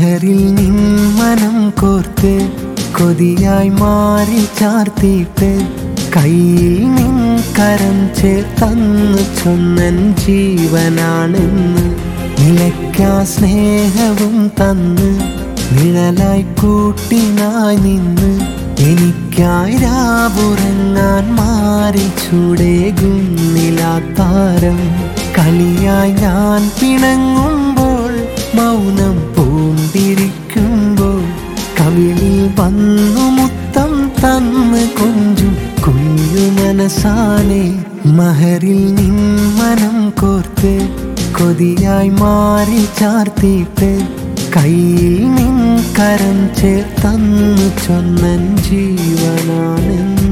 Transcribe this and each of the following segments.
മഹറിൽ നിൻ മനം കോർത്ത് കൊതിയായി മാറി ചാർത്തിയിട്ട് കയ്യിൽ നിൻ കരം ചേർത്തന്നു ചൊന്നൻ ജീവനാണെന്ന് നിലയ്ക്കാ സ്നേഹവും തന്ന് നിഴലായി കൂട്ടിനായി നിന്ന് എനിക്കായി രാവുറങ്ങാൻ മാറി ചൂടേകുന്നിലാത്താരം കളിയായി ഞാൻ പിണങ്ങുമ്പോൾ മൗനം പൂണ്ടിരിക്കുമ്പോൾ കവിളിൽ വന്നു മുത്തം തന്ന് കൊഞ്ചും കുഞ്ഞു മനസാനെ മഹറിൽ നിൻ മനം കോർത്ത് കൊതിയായി മാറി ചാർത്തിയിട്ട് കയ്യിൽ നിൻ കരം ചേർത്തന്നു ചൊന്നൻ ജീവനാണെന്ന്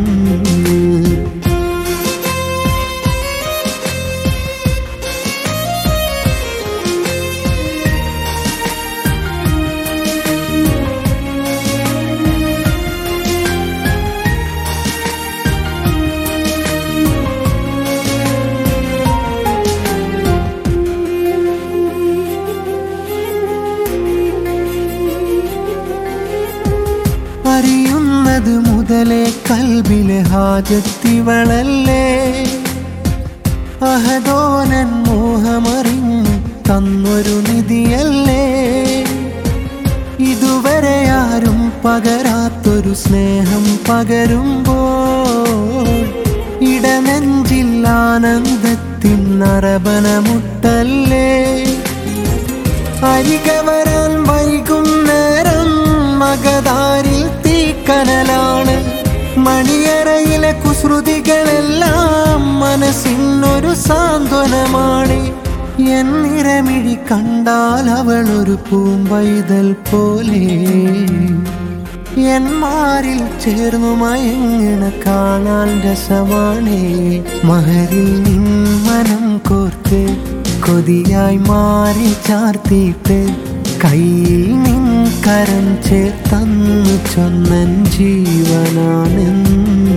അറിയുന്നത് മുതലേ കൽബിലെ ഹാജത്തിവളല്ലേ അഹദോനൻ മോഹമറിഞ്ഞു തന്നൊരു നിധിയല്ലേ ഇതുവരെ ആരും പകരാത്തൊരു സ്നേഹം പകരുമ്പോൾ ഇടനെഞ്ചിൽ ആനന്ദത്തിൻ നറബനമുട്ടല്ലേ അരികെ വരാൻ വൈകും നേരം മകതാരിൽ തീക്കനലാണ് മണിയറയിലെ കുസൃതികളെല്ലാം മനസ്സിനൊരു സാന്ത്വനമാണ് എന്നിരമിഴി കണ്ടാൽ അവൾ ഒരു പൂമ്പൈതൽ പോലെ എന്മാരിൽ ചേർന്നു മയങ്ങണ കാണാൻ രസമാണേ മഹരിൽ നിൻ മനം കോർത്ത് കൊതിയായി മാറി ചാർത്തിയിട്ട് കയ്യിൽ നിൻ കരം ചേർത്തന്നു ചൊന്നൻ ജീവനാണെന്ന്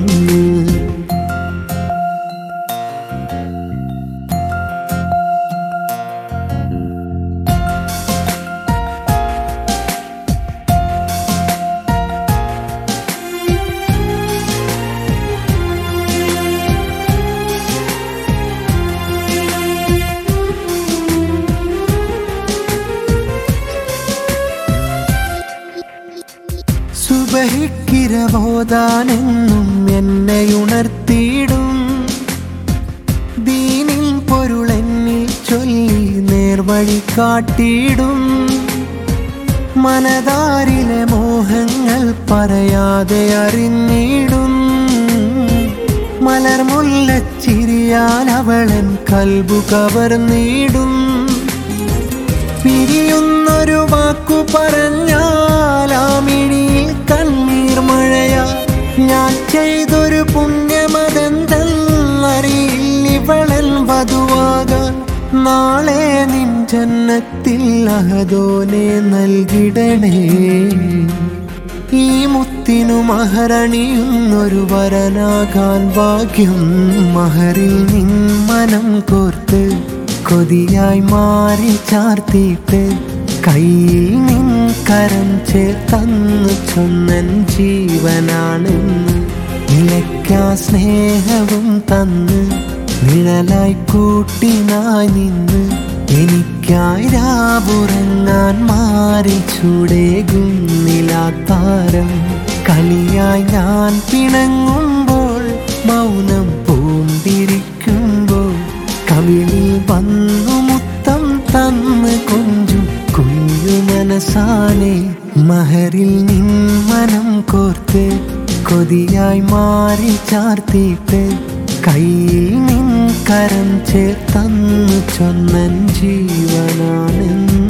സുബഹിക്കിരബോധാനെന്നും എന്നെ ഉണർത്തിയിടും ദീനിൻ പൊരുളെന്നിൽ ചൊല്ലി നേർവഴി കാട്ടിയിടും മനതാരിലെ മോഹങ്ങൾ പറയാതെ അറിഞ്ഞിടും മലർമുല്ലച്ചിരിയാൽ അവളൻ കൽബു കവർന്നിടും പിരിയുന്നൊരു വാക്കു പറഞ്ഞാൽ ആ മിഴിയിൽ കണ്ണീർ മഴയാ ഞാൻ ചെയ്തൊരു പുണ്യമതെന്തറിയില്ലിവളൻ വധുവാകാൻ നാളെ നിൻ ജന്നത്തിൽ അഹദോനെ നൽകിടണേ ഈ മുത്തിനു മഹരണിയുന്നൊരു വരനാകാൻ ഭാഗ്യം മഹറിൽ നിൻ മനം കോർത്ത് കൊതിയായി മാറി ചാർത്തിയിട്ട് കയ്യിൽ നിൻ കരം ചേർത്തന്നു ചൊന്നൻ ജീവനാണെന്ന് നിലയ്ക്കാ സ്നേഹവും തന്ന് നിഴലായി കൂട്ടിനായി നിന്ന് എനിക്കായി രാവുറങ്ങാൻ മാറി ചൂടേകുന്നിലാത്താരം കളിയായി ഞാൻ പിണങ്ങുമ്പോൾ മൗനം പൂണ്ടിരിക്കുമ്പോൾ കവിളിൽ വന്നു മുത്തം തന്ന് കൊഞ്ചു കുഞ്ഞു മനസാനെ മഹറിൽ നിൻ മനം കോർത്ത് കൊതിയായി മാറി ചാർത്തിയിട്ട് കയ്യിൽ നിൻ കരം ചേർത്തന്നു ചൊന്നൻ ജീവനാണെന്ന്